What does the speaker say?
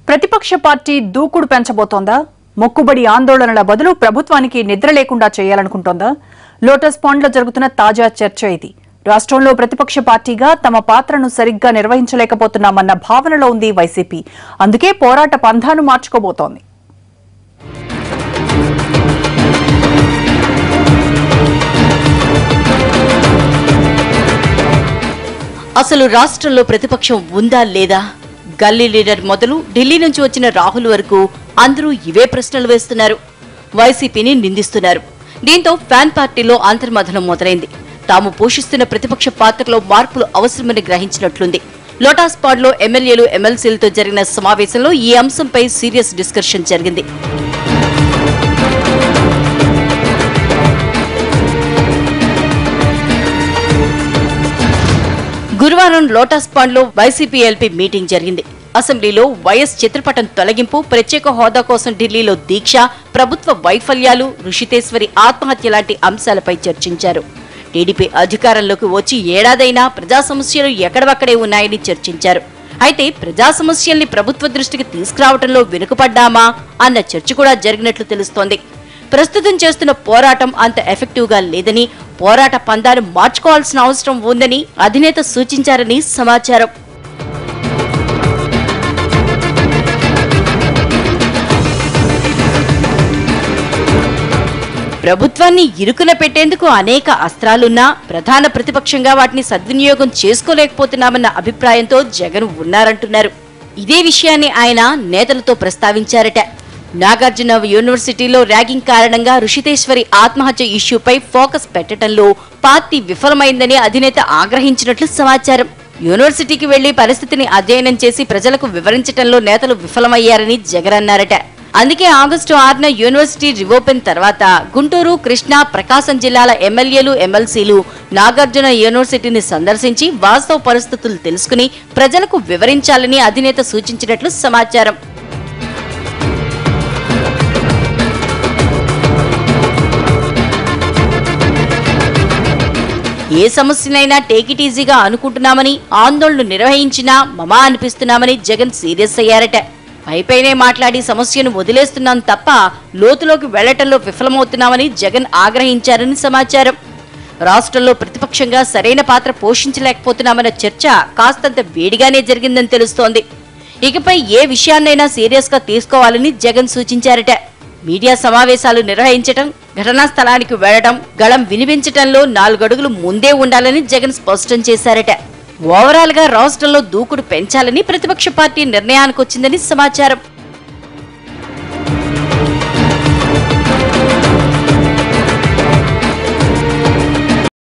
ప్రతిపక్ష పార్టీ దూకుడు పెంచబోతోందా మొక్కుబడి ఆందోళనల బదులు ప్రభుత్వానికి నిద్ర లేకుండా చేయాలనుకుంటోందా లోటస్ పాండ్లో జరుగుతున్న తాజా చర్చ ఇది రాష్ట్రంలో ప్రతిపక్ష పార్టీగా తమ పాత్రను సరిగ్గా నిర్వహించలేకపోతున్నామన్న భావనలో ఉంది వైసీపీ అందుకే పోరాట పంథాను మార్చుకోబోతోంది అసలు రాష్ట్రంలో ప్రతిపక్షం ఉందా లేదా గల్లీ లీడర్ మొదలు ఢిల్లీ నుంచి వచ్చిన రాహుల్ వరకు అందరూ ఇవే ప్రశ్నలు వేస్తున్నారు వైసీపీని నిందిస్తున్నారు దీంతో ఫ్యాన్ పార్టీలో అంతర్మథనం మొదలైంది తాము పోషిస్తున్న ప్రతిపక్ష పాత్రలో మార్పులు అవసరమని గ్రహించినట్లుంది లోటాస్ పాడ్లో ఎమ్మెల్యేలు ఎమ్మెల్సీలతో జరిగిన సమావేశంలో ఈ అంశంపై సీరియస్ డిస్కషన్ జరిగింది గురువారం లోటస్ పాండ్లో వైసీపీ ఎల్పీ మీటింగ్ జరిగింది అసెంబ్లీలో వైఎస్ చిత్రపటం తొలగింపు ప్రత్యేక హోదా కోసం ఢిల్లీలో దీక్ష ప్రభుత్వ వైఫల్యాలు ఋషితేశ్వరి ఆత్మహత్య లాంటి అంశాలపై చర్చించారు టీడీపీ అధికారంలోకి వచ్చి ఏడాదైనా ప్రజా సమస్యలు ఎక్కడవక్కడే ఉన్నాయని చర్చించారు అయితే ప్రజా సమస్యల్ని ప్రభుత్వ దృష్టికి తీసుకురావడంలో వెనుకపడ్డామా అన్న చర్చ కూడా జరిగినట్లు తెలుస్తోంది ప్రస్తుతం చేస్తున్న పోరాటం అంత ఎఫెక్టివ్ గా లేదని పోరాట పందాలు మార్చుకోవాల్సిన అవసరం ఉందని అధినేత సూచించారని సమాచారం ప్రభుత్వాన్ని ఇరుకున పెట్టేందుకు అనేక అస్త్రాలున్నా ప్రధాన ప్రతిపక్షంగా వాటిని సద్వినియోగం చేసుకోలేకపోతున్నామన్న అభిప్రాయంతో జగన్ ఉన్నారంటున్నారు ఇదే విషయాన్ని ఆయన నేతలతో ప్రస్తావించారట నాగార్జున యూనివర్సిటీలో ర్యాగింగ్ కారణంగా ఋషితేశ్వరి ఆత్మహత్య ఇష్యూపై ఫోకస్ పెట్టడంలో పార్టీ విఫలమైందని అధినేత ఆగ్రహించినట్లు సమాచారం యూనివర్సిటీకి వెళ్లి పరిస్థితిని అధ్యయనం చేసి ప్రజలకు వివరించడంలో నేతలు విఫలమయ్యారని జగన్ అన్నారట అందుకే ఆగస్టు ఆరున యూనివర్సిటీ రివోపెన్ తర్వాత గుంటూరు కృష్ణా ప్రకాశం జిల్లాల ఎమ్మెల్యేలు ఎమ్మెల్సీలు నాగార్జున యూనివర్సిటీని సందర్శించి వాస్తవ పరిస్థితులు తెలుసుకుని ప్రజలకు వివరించాలని అధినేత సూచించినట్లు సమాచారం ఏ సమస్యనైనా టేక్ ఇట్ ఈజీగా అనుకుంటున్నామని ఆందోళన నిర్వహించినా మమా అనిపిస్తున్నామని జగన్ సీరియస్ అయ్యారట పైపైనే మాట్లాడి సమస్యను వదిలేస్తున్నాం తప్ప లోతులోకి వెళ్లటంలో విఫలమవుతున్నామని జగన్ ఆగ్రహించారని సమాచారం రాష్ట్రంలో ప్రతిపక్షంగా సరైన పాత్ర పోషించలేకపోతున్నామన్న చర్చ కాస్తంత వేడిగానే జరిగిందని తెలుస్తోంది ఇకపై ఏ విషయాన్నైనా సీరియస్ గా తీసుకోవాలని జగన్ సూచించారట మీడియా సమావేశాలు నిర్వహించటం ఘటనా స్థలానికి వెళ్లడం గళం వినిపించటంలో నాలుగడుగులు ముందే ఉండాలని జగన్ స్పష్టం చేశారట ఓవరాల్ గా రాష్ట్రంలో దూకుడు పెంచాలని ప్రతిపక్ష పార్టీ నిర్ణయానికొచ్చిందని సమాచారం